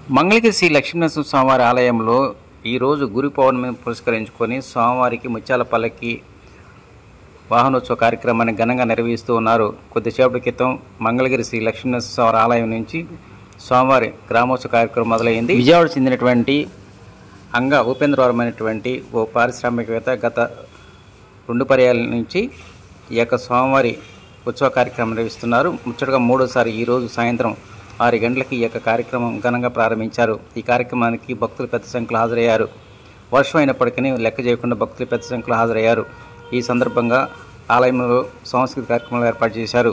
మంగళగిరి శ్రీ లక్ష్మీనరసింహ స్వామివారి ఆలయంలో ఈరోజు గురు పౌర్ణమిని పురస్కరించుకొని స్వామివారికి ముత్యాల పల్లకి వాహనోత్సవ కార్యక్రమాన్ని ఘనంగా నిర్వహిస్తూ ఉన్నారు కొద్దిసేపటి క్రితం మంగళగిరి శ్రీ లక్ష్మీనరసింహ స్వామి ఆలయం నుంచి స్వామివారి గ్రామోత్సవ కార్యక్రమం మొదలైంది విజయవాడ చెందినటువంటి అంగ ఉపేంద్రవరమైనటువంటి ఓ పారిశ్రామికవేత్త గత రెండు పర్యాల నుంచి ఈ యొక్క స్వామివారి ఉత్సవ కార్యక్రమం నిర్వహిస్తున్నారు ముచ్చటగా మూడోసారి ఈరోజు సాయంత్రం ఆరు గంటలకి ఈ యొక్క కార్యక్రమం ఘనంగా ప్రారంభించారు ఈ కార్యక్రమానికి భక్తులు పెద్ద సంఖ్యలో హాజరయ్యారు వర్షం అయినప్పటికీ లెక్క చేయకుండా భక్తులు పెద్ద సంఖ్యలో హాజరయ్యారు ఈ సందర్భంగా ఆలయంలో సాంస్కృతిక కార్యక్రమాలు ఏర్పాటు చేశారు